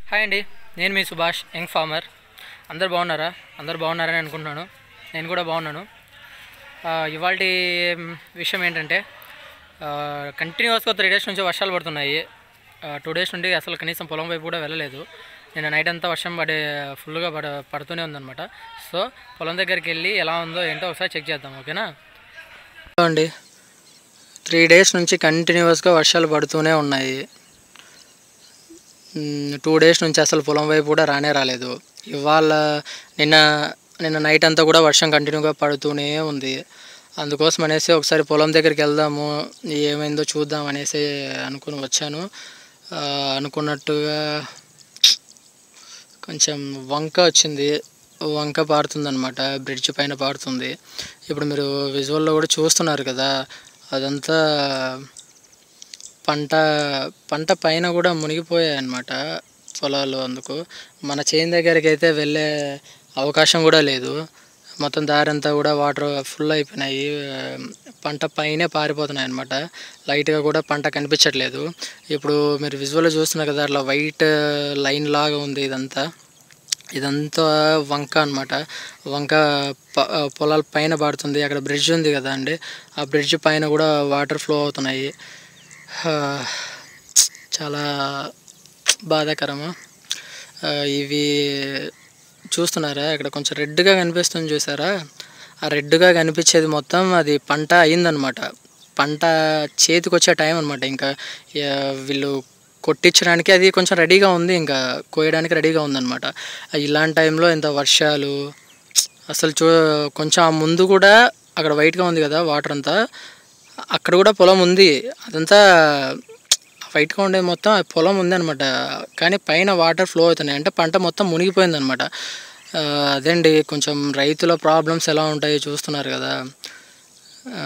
Hi అండి నేను మీ Subhash young farmer అందరు బాగున్నారా అందరు బాగున్నారని అనుకుంటున్నాను నేను కూడా బాగున్నాను ఇవాళ విషయం ఏంటంటే కంటిన్యూస్గా త్రీ డేస్ నుంచి వర్షాలు పడుతున్నాయి టూ డేస్ నుండి అసలు కనీసం పొలం వైపు కూడా వెళ్ళలేదు నిన్న నైట్ అంతా వర్షం పడే ఫుల్గా పడ పడుతూనే ఉందన్నమాట సో పొలం దగ్గరికి వెళ్ళి ఎలా ఉందో ఏంటో ఒకసారి చెక్ చేద్దాం ఓకేనా అండి త్రీ డేస్ నుంచి కంటిన్యూస్గా వర్షాలు పడుతూనే ఉన్నాయి టూ డేస్ నుంచి అసలు పొలం వైపు కూడా రానే రాలేదు ఇవాళ నిన్న నిన్న నైట్ అంతా కూడా వర్షం కంటిన్యూగా పడుతూనే ఉంది అందుకోసం అనేసి ఒకసారి పొలం దగ్గరికి వెళ్దాము ఏమైందో చూద్దాం అనేసి అనుకుని వచ్చాను ఆ, అనుకున్నట్టుగా కొంచెం వంక వచ్చింది వంక పారుతుందన్నమాట బ్రిడ్జ్ పైన పారుతుంది ఇప్పుడు మీరు విజువల్లో కూడా చూస్తున్నారు కదా అదంతా పంట పంట పైన కూడా మునిగిపోయాయి అన్నమాట పొలాలు అందుకు మన చేను దగ్గరికి అయితే వెళ్ళే అవకాశం కూడా లేదు మొత్తం దారి అంతా కూడా వాటర్ ఫుల్ అయిపోయినాయి ఆ, పంట పైనే పారిపోతున్నాయి అనమాట లైట్గా కూడా పంట కనిపించట్లేదు ఇప్పుడు మీరు విజువల్ చూస్తున్నారు కదా అట్లా వైట్ లైన్ లాగా ఉంది ఇదంతా ఇదంతా వంక అనమాట వంక ప- పొలాల పైన పడుతుంది అక్కడ బ్రిడ్జ్ ఉంది కదా అండి ఆ బ్రిడ్జ్ పైన కూడా వాటర్ ఫ్లో అవుతున్నాయి ఆ, చాలా బాధాకరము ఆ, ఇవి చూస్తున్నారా ఇక్కడ కొంచెం రెడ్గా కనిపిస్తుంది చూసారా ఆ రెడ్గా కనిపించేది మొత్తం అది పంట అయిందనమాట పంట చేతికి వచ్చే టైం అనమాట ఇంకా ఆ, వీళ్ళు కొట్టించడానికి అది కొంచెం రెడీగా ఉంది ఇంకా కోయడానికి రెడీగా ఉందన్నమాట ఇలాంటి టైంలో ఇంత వర్షాలు అసలు చూ కొంచెం ఆ ముందు కూడా అక్కడ వైట్గా ఉంది కదా వాటర్ అంతా అక్కడ కూడా పొలం ఉంది అదంతా వైట్గా ఉండేది మొత్తం ఆ పొలం ఉందన్నమాట కానీ పైన వాటర్ ఫ్లో అవుతున్నాయి అంటే పంట మొత్తం మునిగిపోయిందనమాట ఆ, అదేండి కొంచెం రైతుల ప్రాబ్లమ్స్ ఎలా ఉంటాయో చూస్తున్నారు కదా ఆ,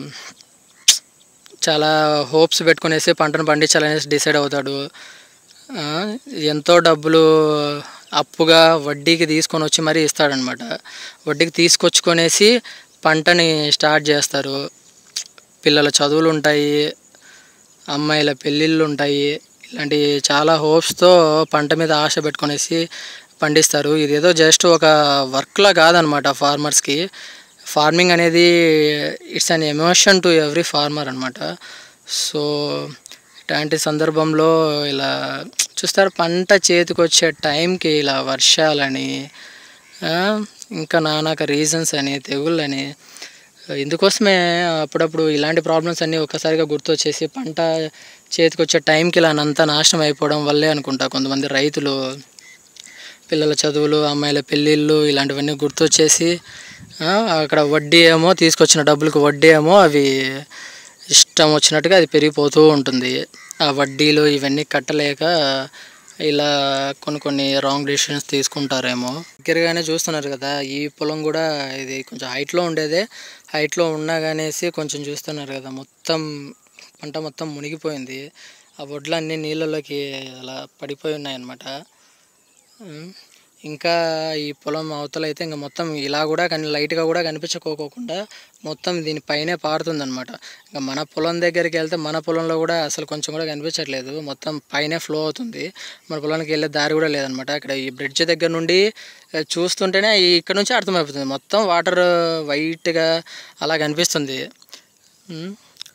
చాలా హోప్స్ పెట్టుకునేసి పంటను పండించాలనేసి డిసైడ్ అవుతాడు ఆ, ఎంతో డబ్బులు అప్పుగా వడ్డీకి తీసుకొని వచ్చి మరీ ఇస్తాడనమాట వడ్డీకి తీసుకొచ్చుకొనేసి పంటని స్టార్ట్ చేస్తారు పిల్లల చదువులు ఉంటాయి అమ్మాయిల పెళ్ళిళ్ళు ఉంటాయి ఇలాంటి చాలా హోప్స్తో పంట మీద ఆశ పెట్టుకొనేసి పండిస్తారు ఇదేదో జస్ట్ ఒక వర్క్లా కాదనమాట ఫార్మర్స్కి ఫార్మింగ్ అనేది it's an emotion to every farmer అనమాట సో ఇలాంటి సందర్భంలో ఇలా చూస్తారు పంట చేతికి వచ్చే టైంకి ఇలా వర్షాలని ఆ, ఇంకా నానాక రీజన్స్ అని తెగుళ్ళని ఇందుకోసమే అప్పుడప్పుడు ఇలాంటి ప్రాబ్లమ్స్ అన్నీ ఒక్కసారిగా గుర్తొచ్చేసి పంట చేతికి వచ్చే టైంకి ఇలా అంతా నాశనం అయిపోవడం వల్లే అనుకుంటా కొంతమంది రైతులు పిల్లల చదువులు అమ్మాయిల పెళ్ళిళ్ళు ఇలాంటివన్నీ గుర్తొచ్చేసి ఆ, అక్కడ వడ్డీ ఏమో తీసుకొచ్చిన డబ్బులకు వడ్డీ ఏమో అవి ఇష్టం వచ్చినట్టుగా అది పెరిగిపోతూ ఉంటుంది ఆ వడ్డీలు ఇవన్నీ కట్టలేక ఇలా కొన్ని కొన్ని రాంగ్ డెసిషన్స్ తీసుకుంటారేమో దగ్గరగానే చూస్తున్నారు కదా ఈ పొలం కూడా ఇది కొంచెం హైట్లో ఉండేదే హైట్లో ఉన్నా కానేసి కొంచెం చూస్తున్నారు కదా మొత్తం పంట మొత్తం మునిగిపోయింది ఆ వడ్లన్నీ నీళ్ళలోకి అలా పడిపోయి ఉన్నాయి అన్నమాట ఉమ్, ఇంకా ఈ పొలం అవతల అయితే ఇంకా మొత్తం ఇలా కూడా కానీ లైట్గా కూడా కనిపించుకోకుండా మొత్తం దీనిపైనే పారుతుందన్నమాట ఇంకా మన పొలం దగ్గరికి వెళ్తే మన పొలంలో కూడా అసలు కొంచెం కూడా కనిపించట్లేదు మొత్తం పైనే ఫ్లో అవుతుంది మన పొలానికి వెళ్ళే దారి కూడా లేదనమాట ఇక్కడ ఈ బ్రిడ్జ్ దగ్గర నుండి ఆ, చూస్తుంటేనే ఈ ఇక్కడ నుంచి అర్థమైపోతుంది మొత్తం వాటర్ వైట్గా అలా కనిపిస్తుంది ఉమ్.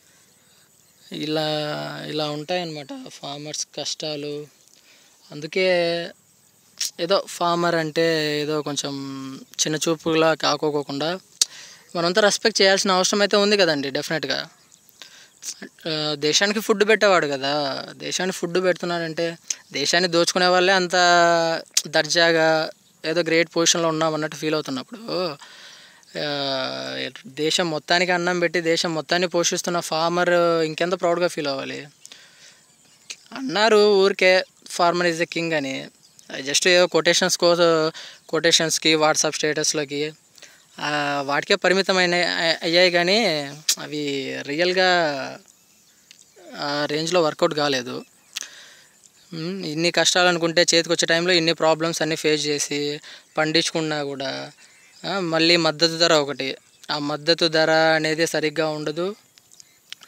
ఇలా ఇలా ఉంటాయన్నమాట ఫార్మర్స్ కష్టాలు అందుకే ఏదో ఫార్మర్ అంటే ఏదో కొంచెం చిన్న చూపులా కాకోకుండా మనంతా రెస్పెక్ట్ చేయాల్సిన అవసరం అయితే ఉంది కదండి డెఫినెట్గా ఆ, దేశానికి ఫుడ్ పెట్టేవాడు కదా దేశానికి ఫుడ్ పెడుతున్నాడంటే దేశాన్ని దోచుకునే వాళ్ళే అంత దర్జాగా ఏదో గ్రేట్ పొజిషన్లో ఉన్నాం అన్నట్టు ఫీల్ అవుతున్నప్పుడు ఆ, దేశం మొత్తానికి అన్నం పెట్టి దేశం మొత్తాన్ని పోషిస్తున్న ఫార్మర్ ఇంకెంత ప్రౌడ్గా ఫీల్ అవ్వాలి అన్నారు ఊరికే ఫార్మర్ ఈజ్ ద కింగ్ అని జస్ట్ ఏదో కొటేషన్స్ కోసం కొటేషన్స్కి వాట్సాప్ స్టేటస్లోకి ఆ, వాటికే పరిమితమైన అయ్యాయి కానీ అవి రియల్గా ఆ రేంజ్లో వర్కౌట్ కాలేదు ఉమ్, ఇన్ని కష్టాలు అనుకుంటే చేతికి వచ్చే టైంలో ఇన్ని ప్రాబ్లమ్స్ అన్నీ ఫేస్ చేసి పండించుకున్నా కూడా ఆ, మళ్ళీ మద్దతు ధర ఒకటి ఆ మద్దతు ధర అనేది సరిగ్గా ఉండదు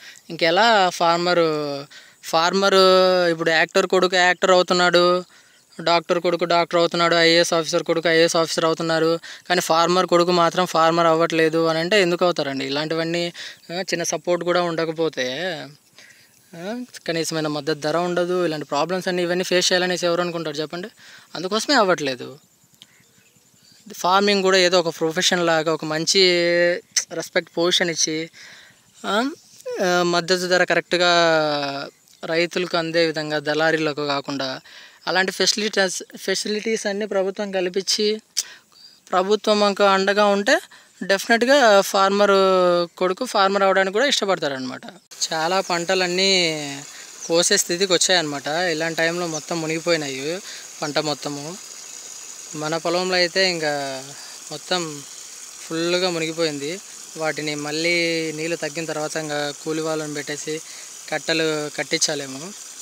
ఇంకెలా ఫార్మరు ఫార్మరు ఇప్పుడు యాక్టర్ కొడుకు యాక్టర్ అవుతున్నాడు డాక్టర్ కొడుకు డాక్టర్ అవుతున్నాడు ఐఏఎస్ ఆఫీసర్ కొడుకు ఐఏఎస్ ఆఫీసర్ అవుతున్నారు కానీ ఫార్మర్ కొడుకు మాత్రం ఫార్మర్ అవ్వట్లేదు అని అంటే ఎందుకు అవుతారండి ఇలాంటివన్నీ ఆ, చిన్న సపోర్ట్ కూడా ఉండకపోతే ఆ, కనీసమైన మద్దతు ధర ఉండదు ఇలాంటి ప్రాబ్లమ్స్ అన్ని ఇవన్నీ ఫేస్ చేయాలనేసి ఎవరు అనుకుంటారు చెప్పండి అందుకోసమే అవ్వట్లేదు ఫార్మింగ్ కూడా ఏదో ఒక ప్రొఫెషన్ లాగా ఒక మంచి రెస్పెక్ట్ పొజిషన్ ఇచ్చి ఆ, ఆ, మద్దతు ధర కరెక్ట్గా రైతులకు అందే విధంగా దళారీలకు కాకుండా అలాంటి ఫెసిలిటీస్ ఫెసిలిటీస్ అన్నీ ప్రభుత్వం కల్పించి ప్రభుత్వం మాకు అండగా ఉంటే డెఫినెట్గా ఫార్మర్ కొడుకు ఫార్మర్ అవడానికి కూడా ఇష్టపడతారనమాట చాలా పంటలన్నీ కోసే స్థితికి వచ్చాయన్నమాట ఇలాంటి టైంలో మొత్తం మునిగిపోయినాయి పంట మొత్తము మన పొలంలో అయితే ఇంకా మొత్తం ఫుల్గా మునిగిపోయింది వాటిని మళ్ళీ నీళ్ళు తగ్గిన తర్వాత ఇంకా కూలి వాళ్ళని పెట్టేసి కట్టలు కట్టించాలేమో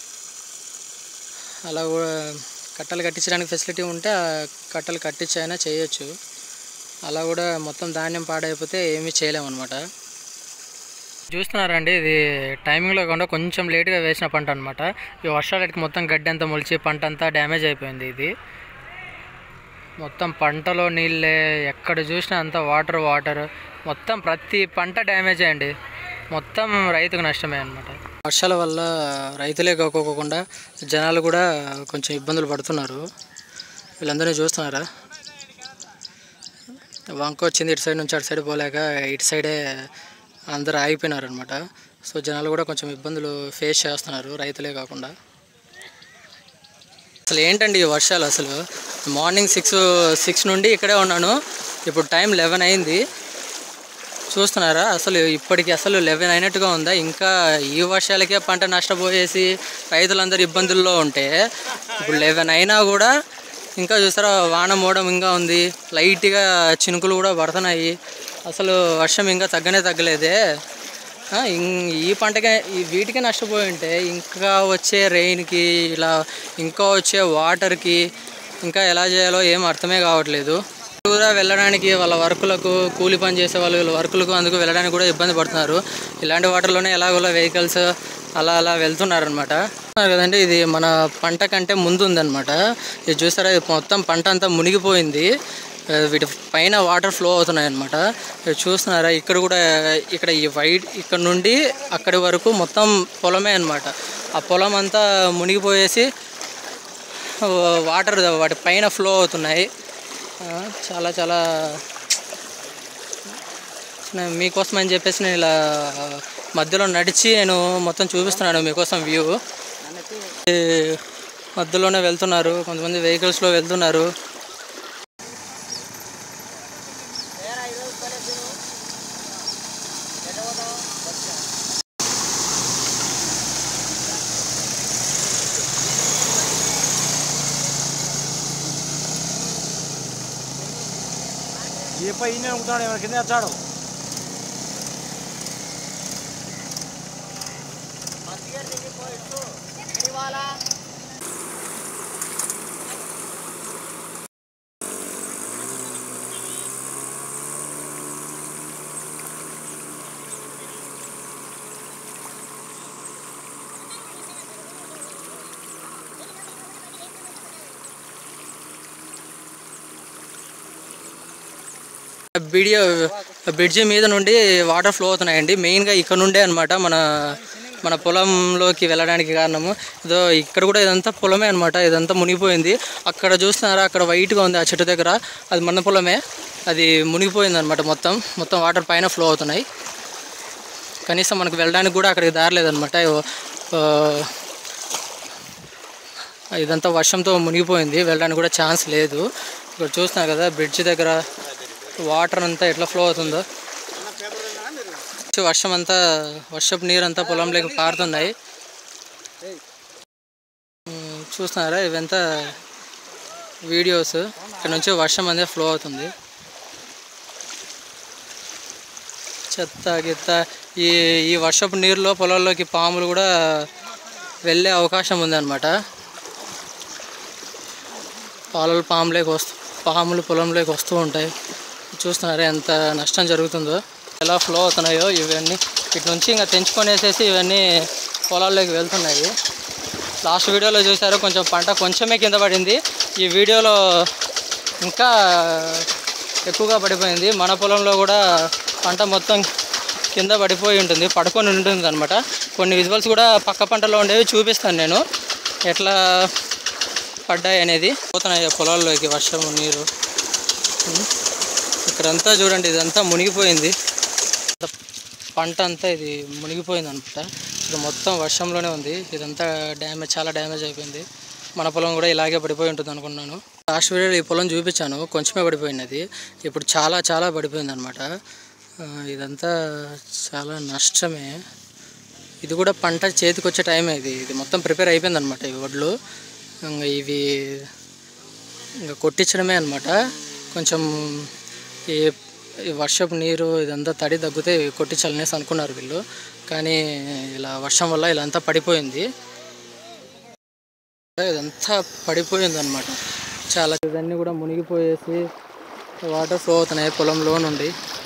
అలా కూడా కట్టలు కట్టించడానికి ఫెసిలిటీ ఉంటే ఆ కట్టలు కట్టించైనా చేయొచ్చు అలా కూడా మొత్తం ధాన్యం పాడైపోతే ఏమీ చేయలేము అనమాట చూస్తున్నారండి ఇది టైమింగ్లో కాకుండా కొంచెం లేట్గా వేసిన పంట అనమాట ఈ వర్షాలకి మొత్తం గడ్డి అంతా మొలిచి పంట అంతా డ్యామేజ్ అయిపోయింది ఇది మొత్తం పంటలో నీళ్ళే ఎక్కడ చూసినా అంతా వాటర్ వాటర్ మొత్తం ప్రతి పంట డ్యామేజ్ అండి మొత్తం రైతుకు నష్టమే అనమాట వర్షాల వల్ల రైతులే కాకోకుండా జనాలు కూడా కొంచెం ఇబ్బందులు పడుతున్నారు వీళ్ళందరినీ చూస్తున్నారా వంక వచ్చింది ఇటు సైడ్ నుంచి అటు సైడ్ పోలేక ఇటు సైడే అందరూ ఆగిపోయినారు అనమాట సో జనాలు కూడా కొంచెం ఇబ్బందులు ఫేస్ చేస్తున్నారు రైతులే కాకుండా అసలు ఏంటండి ఈ వర్షాలు అసలు మార్నింగ్ సిక్స్ సిక్స్ నుండి ఇక్కడే ఉన్నాను ఇప్పుడు టైం లెవెన్ అయింది చూస్తున్నారా అసలు ఇప్పటికి అసలు లెవెన్ అయినట్టుగా ఉందా ఇంకా ఈ వర్షాలకే పంట నష్టపోయేసి రైతులందరూ ఇబ్బందుల్లో ఉంటే ఇప్పుడు లెవెన్ అయినా కూడా ఇంకా చూస్తారా వాన మోడం ఇంకా ఉంది లైట్గా చినుకులు కూడా పడుతున్నాయి అసలు వర్షం ఇంకా తగ్గనే తగ్గలేదే ఆ, ఇం- ఈ పంటకే ఈ వీటికే నష్టపోయి ఉంటే ఇంకా వచ్చే రెయిన్కి ఇలా ఇంకా వచ్చే వాటర్కి ఇంకా ఎలా చేయాలో ఏం అర్థమే కావట్లేదు కూడా వెళ్ళడానికి వాళ్ళ వర్కులకు కూలి పని చేసే వాళ్ళు వీళ్ళ వర్కులకు అందుకు వెళ్ళడానికి కూడా ఇబ్బంది పడుతున్నారు ఇలాంటి వాటర్లోనే ఎలాగోలా వెహికల్స్ అలా అలా వెళ్తున్నారు అనమాట కదండి ఇది మన పంట కంటే ముందు ఉందన్నమాట ఇది చూసారా ఇది మొత్తం పంట అంతా మునిగిపోయింది ఆ, వీటి పైన వాటర్ ఫ్లో అవుతున్నాయి అనమాట చూస్తున్నారా ఇక్కడ కూడా ఇక్కడ ఈ వైట్ ఇక్కడ నుండి అక్కడి వరకు మొత్తం పొలమే అన్నమాట ఆ పొలం అంతా మునిగిపోయేసి ఆ, వాటర్ వాటి పైన ఫ్లో అవుతున్నాయి ఆ, చాలా చాలా నేను మీకోసం అని చెప్పేసి నేను ఇలా మధ్యలో నడిచి నేను మొత్తం చూపిస్తున్నాను మీకోసం వ్యూ ఈ మధ్యలోనే వెళ్తున్నారు కొంతమంది వెహికల్స్లో వెళ్తున్నారు ఏ పైన ఉంటాడు ఎవరి కింద వచ్చాడు వీడియో బ్రిడ్జి మీద నుండి వాటర్ ఫ్లో అవుతున్నాయండి మెయిన్గా ఇక్కడ నుండే అనమాట మన మన పొలంలోకి వెళ్ళడానికి కారణము ఇదో ఇక్కడ కూడా ఇదంతా పొలమే అనమాట ఇదంతా మునిగిపోయింది అక్కడ చూస్తున్నారా అక్కడ వైట్గా ఉంది ఆ చెట్టు దగ్గర అది మన పొలమే అది మునిగిపోయింది అనమాట మొత్తం మొత్తం వాటర్ పైన ఫ్లో అవుతున్నాయి కనీసం మనకు వెళ్ళడానికి కూడా అక్కడికి దారి లేదనమాట ఇదంతా వర్షంతో మునిగిపోయింది వెళ్ళడానికి కూడా ఛాన్స్ లేదు ఇక్కడ చూస్తున్నారు కదా బ్రిడ్జ్ దగ్గర వాటర్ అంతా ఎట్లా ఫ్లో అవుతుందో వర్షం అంతా వర్షపు నీరు అంతా పొలంలోకి పారుతున్నాయి ఉమ్, చూస్తున్నారా ఇవంతా వీడియోస్ ఇక్కడ నుంచి వర్షం అనేది ఫ్లో అవుతుంది చెత్త గిత్త ఈ ఈ వర్షపు నీరులో పొలాల్లోకి పాములు కూడా వెళ్ళే అవకాశం ఉందన్నమాట పాలలు పాములోకి వస్తూ పాములు పొలంలోకి వస్తూ ఉంటాయి చూస్తున్నారా ఎంత నష్టం జరుగుతుందో ఎలా ఫ్లో అవుతున్నాయో ఇవన్నీ ఇటు నుంచి ఇంకా తెంచుకొని వేసేసి ఇవన్నీ పొలాల్లోకి వెళ్తున్నాయి లాస్ట్ వీడియోలో చూసారు కొంచెం పంట కొంచెమే కింద పడింది ఈ వీడియోలో ఇంకా ఎక్కువగా పడిపోయింది మన పొలంలో కూడా పంట మొత్తం కింద పడిపోయి ఉంటుంది పడుకొని ఉంటుంది అనమాట కొన్ని విజువల్స్ కూడా పక్క పంటలో ఉండేవి చూపిస్తాను నేను ఎట్లా పడ్డాయి అనేది పోతున్నాయి ఆ పొలాల్లోకి వర్షం నీరు ఉం. ఇక్కడంతా చూడండి ఇదంతా మునిగిపోయింది పంట అంతా ఇది మునిగిపోయింది అనమాట ఇది మొత్తం వర్షంలోనే ఉంది ఇదంతా డ్యామేజ్ చాలా డ్యామేజ్ అయిపోయింది మన పొలం కూడా ఇలాగే పడిపోయి ఉంటుంది అనుకున్నాను లాస్ట్ వీడియోలో ఈ పొలం చూపించాను కొంచెమే పడిపోయింది అది ఇప్పుడు చాలా చాలా పడిపోయింది అనమాట ఇదంతా చాలా నష్టమే ఇది కూడా పంట చేతికి వచ్చే టైమే ఇది ఇది మొత్తం ప్రిపేర్ అయిపోయింది అనమాట ఈ వడ్లు ఇంకా ఇవి ఇంకా కొట్టించడమే అనమాట కొంచెం ఈ ఈ వర్షపు నీరు ఇదంతా తడి తగ్గితే కొట్టించాలనేసి అనుకున్నారు వీళ్ళు కానీ ఇలా వర్షం వల్ల ఇలా అంతా పడిపోయింది ఇదంతా పడిపోయింది అనమాట చాలా ఇవన్నీ కూడా మునిగిపోయేసి వాటర్ ఫ్లో అవుతున్నాయి పొలంలో నుండి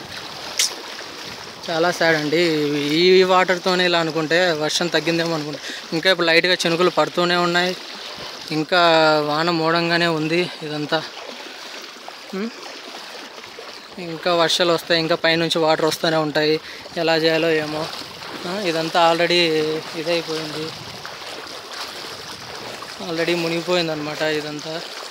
చాలా సాడ్ అండి ఈ వాటర్తోనే ఇలా అనుకుంటే వర్షం తగ్గిందేమో అనుకుంటే ఇంకా ఇప్పుడు లైట్గా చినుకులు పడుతూనే ఉన్నాయి ఇంకా వాన మూడంగానే ఉంది ఇదంతా ఉం? ఇంకా వర్షాలు వస్తాయి ఇంకా పైనుంచి వాటర్ వస్తూనే ఉంటాయి ఎలా చేయాలో ఏమో ఆ, ఇదంతా ఆల్రెడీ ఇదైపోయింది ఆల్రెడీ మునిగిపోయింది అనమాట ఇదంతా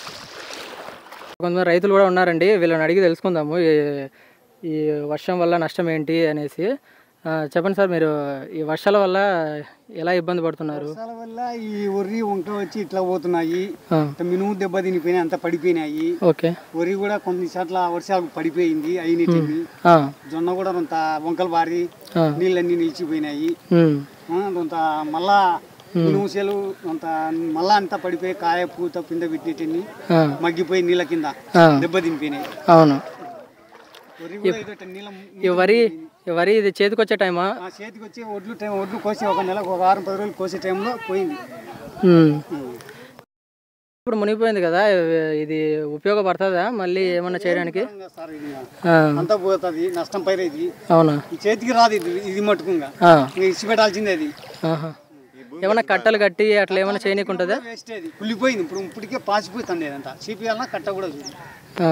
కొంతమంది రైతులు కూడా ఉన్నారండి వీళ్ళని అడిగి తెలుసుకుందాము ఈ- ఈ వర్షం వల్ల నష్టం ఏంటి అనేసి ఆ, చెప్పండి సార్ మీరు ఈ వర్షాల వల్ల ఎలా ఇబ్బంది పడుతున్నారు వర్షాల వల్ల ఈ వరి వంక వచ్చి ఇట్లా పోతున్నాయి ఆ, మినుము దెబ్బ తినిపోయినాయి అంత పడిపోయినాయి ఓకే వరి కూడా కొన్ని చోట్ల వర్షాలు పడిపోయింది అయినటివి ఆ, జొన్న కూడా కొంత వంకలు బారి ఆ, నీళ్ళన్నీ నిలిచిపోయినాయి ఉమ్, ఆ, కొంత మళ్ళా మినుము చేలు కొంత మళ్ళా అంతా పడిపోయి కాయ పూత పింద పెట్టినన్ని ఆ, మగ్గిపోయి నీళ్ళ కింద ఆ, దెబ్బ తినిపోయినాయి అవును వరి కూడా ఇదట నీళ్ళ ఈ వరి ఈ వరి ఇది చేతికి వచ్చే టైమా ఆ చేతికి వచ్చి ఒడ్లు టైం ఒడ్లు కోసి ఒక నెల ఒక వారం పది రోజులు కోసే టైంలో పోయింది ఉమ్. ఉం. ఇప్పుడు మునిగిపోయింది కదా ఇది ఉపయోగపడుతుందా మళ్ళీ ఏమన్నా చేయడానికి ఇంకా సార్ ఇది ఇంకా ఆ, అంతా పోతుంది నష్టం పైన ఇది అవునా ఈ చేతికి రాదు ఇది ఇది మట్టుకుంగా ఆ, ఇంకా ఇచ్చి పెట్టాల్సిందే అది ఆహా. ఏమన్నా కట్టలు కట్టి అట్లా ఏమైనా చేయనీకుంటుందా వేస్ట్ అది కుళ్ళిపోయింది ఇప్పుడు ఇప్పటికే పాసిపోతుంది అదంతా సిపిఎల్నా కట్ట కూడా చూడు. ఆ.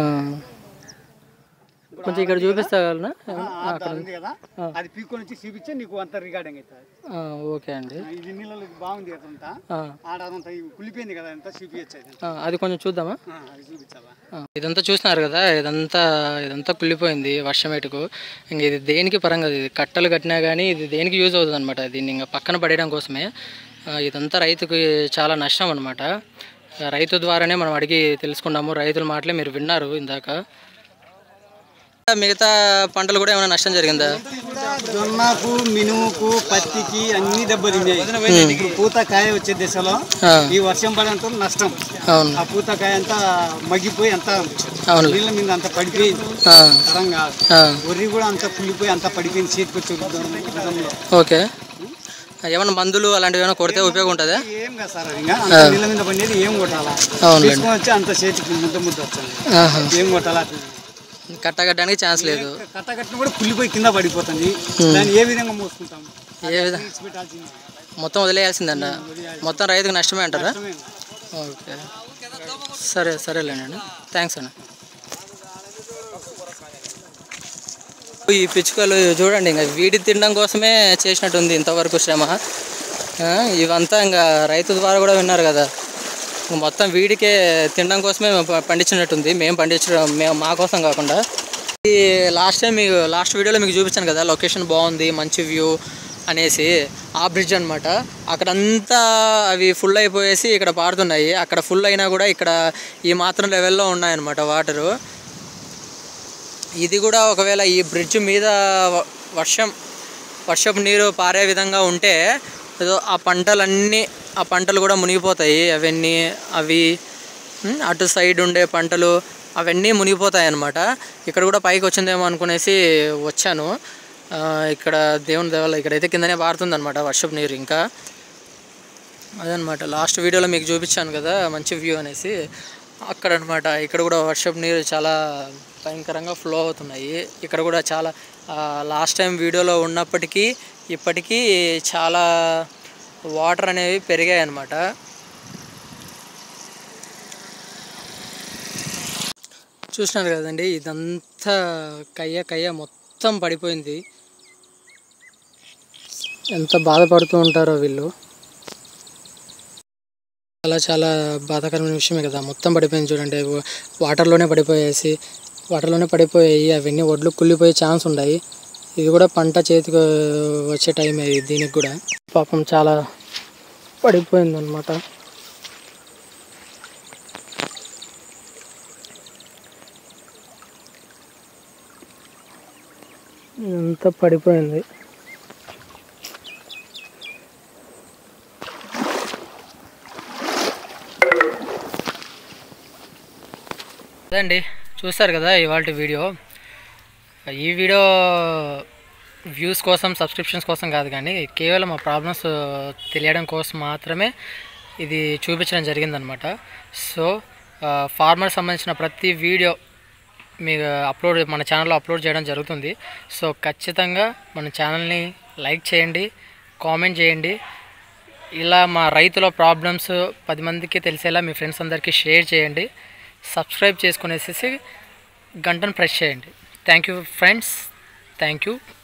కొంచెం ఇక్కడ చూపిస్తాగలనా ఆ, ఆ దారి ఉంది కదా అది పీక్కొని వచ్చి చూపించే నీకు అంత రికార్డింగ్ అవుతుంది ఆ, ఓకే అండి ఇది నీళ్ళలో బాగుంది అదంతా ఆ, ఆడ అదంతా ఇవి కుళ్ళిపోయింది కదా అంతా చూపించచ్చు అది ఆ, అది కొంచెం చూద్దామా ఆ, అది చూపించాలా ఆ, ఇదంతా చూస్తున్నారు కదా ఇదంతా ఇదంతా కుళ్ళిపోయింది వర్షం ఎటుకు ఇంక ఇది దేనికి పరంగా ఇది కట్టలు కట్టినా కానీ ఇది దేనికి యూజ్ అవుతుంది అనమాట దీన్ని ఇంకా పక్కన పడేయడం కోసమే ఆ, ఇదంతా రైతుకి చాలా నష్టం అనమాట రైతు ద్వారానే మనం అడిగి తెలుసుకున్నాము రైతుల మాటలే మీరు విన్నారు ఇందాక మిగతా పంటలు కూడా ఏమైనా నష్టం జరిగిందా జొన్నకు మినుముకు పత్తికి అన్ని దెబ్బతిన్నాయి ఇప్పుడు పూత కాయ వచ్చే దశలో ఆ, ఈ వర్షం పడంతో నష్టం అవును ఆ పూత కాయ అంతా మగ్గిపోయి అంతా అవును నీళ్ళ మీద అంతా పడిపోయింది ఆ, తరంగా ఆ, వరి కూడా అంతా కుళ్ళిపోయి అంతా పడిపోయింది చేతికి వచ్చే విధంలో ఓకే ఏమైనా మందులు అలాంటివి ఏమైనా కొడితే ఉపయోగం ఉంటుందా ఏం కాదు సార్ అది ఇంకా అంత నీళ్ళ మీద పడినది ఏం కొట్టాలా అవునులేండి తీసుకొని వచ్చి అంత చేతికి ముద్ద ముద్ద వచ్చింది ఆహా. ఏం కొట్టాలా అట్లా. కట్టగట్టడానికి ఛాన్స్ లేదు కట్ట కట్టిన కూడా కుళ్ళిపోయి కింద పడిపోతుంది దాన్ని ఏ విధంగా మోసుకుంటాం ఏ విధంగా పెట్టాల్సింది మొత్తం వదిలేయాల్సిందండి మొత్తం రైతుకు నష్టమే అంటారా ఓకే సరే సరేలేనండి థ్యాంక్స్ అన్న ఈ పిచ్చుకలు చూడండి ఇంకా వీడి తినడం కోసమే చేసినట్టుంది ఇంతవరకు శ్రమ ఆ, ఇవంతా ఇంకా రైతు ద్వారా కూడా విన్నారు కదా ఇంక మొత్తం వీడికే తినడం కోసమే ప- పండించినట్టుంది మేము పండించడం మేము మా కోసం కాకుండా ఈ లాస్ట్ టైం మీకు లాస్ట్ వీడియోలో మీకు చూపించాను కదా లొకేషన్ బాగుంది మంచి వ్యూ అనేసి ఆ బ్రిడ్జ్ అనమాట అక్కడంతా అవి ఫుల్ అయిపోయేసి ఇక్కడ పారుతున్నాయి అక్కడ ఫుల్ అయినా కూడా ఇక్కడ ఈ మాత్రం లెవెల్లో ఉన్నాయన్నమాట వాటరు ఇది కూడా ఒకవేళ ఈ బ్రిడ్జ్ మీద వ- వర్షం వర్షపు నీరు పారే విధంగా ఉంటే ఏదో ఆ పంటలన్నీ ఆ పంటలు కూడా మునిగిపోతాయి అవన్నీ అవి ఉమ్, అటు సైడ్ ఉండే పంటలు అవన్నీ మునిగిపోతాయి అన్నమాట ఇక్కడ కూడా పైకి వచ్చిందేమో అనుకునేసి వచ్చాను ఆ, ఇక్కడ దేవుని దేవాల ఇక్కడైతే కిందనే పారుతుంది అనమాట వర్షపు నీరు ఇంకా అదనమాట లాస్ట్ వీడియోలో మీకు చూపించాను కదా మంచి వ్యూ అనేసి అక్కడ అనమాట ఇక్కడ కూడా వర్షపు నీరు చాలా భయంకరంగా ఫ్లో అవుతున్నాయి ఇక్కడ కూడా చాలా లాస్ట్ టైం వీడియోలో ఉన్నప్పటికీ ఇప్పటికీ చాలా వాటర్ అనేవి పెరిగాయి అన్నమాట చూసినారు కదండి ఇదంతా కయ్య కయ్య మొత్తం పడిపోయింది ఎంత బాధపడుతూ ఉంటారో వీళ్ళు చాలా చాలా బాధాకరమైన విషయమే కదా మొత్తం పడిపోయింది చూడండి అవి వాటర్లోనే పడిపోయేసి వాటర్లోనే పడిపోయాయి అవన్నీ ఒడ్లు కుళ్ళిపోయే ఛాన్స్ ఉన్నాయి ఇది కూడా పంట చేతికి వచ్చే టైం అది దీనికి కూడా పాపం చాలా పడిపోయింది అనమాట అంతా పడిపోయింది అదండి చూస్తారు కదా ఇవాళ వీడియో ఈ వీడియో వ్యూస్ కోసం సబ్స్క్రిప్షన్స్ కోసం కాదు కానీ కేవలం ఆ ప్రాబ్లమ్స్ తెలియడం కోసం మాత్రమే ఇది చూపించడం జరిగిందనమాట సో ఫార్మర్ సంబంధించిన ప్రతి వీడియో మీకు అప్లోడ్ మన ఛానల్లో అప్లోడ్ చేయడం జరుగుతుంది సో ఖచ్చితంగా మన ఛానల్ని లైక్ చేయండి కామెంట్ చేయండి ఇలా మా రైతుల ప్రాబ్లమ్స్ పది మందికి తెలిసేలా మీ ఫ్రెండ్స్ అందరికీ షేర్ చేయండి సబ్స్క్రైబ్ చేసుకునేసేసి గంటను ప్రెస్ చేయండి thank you friends thank you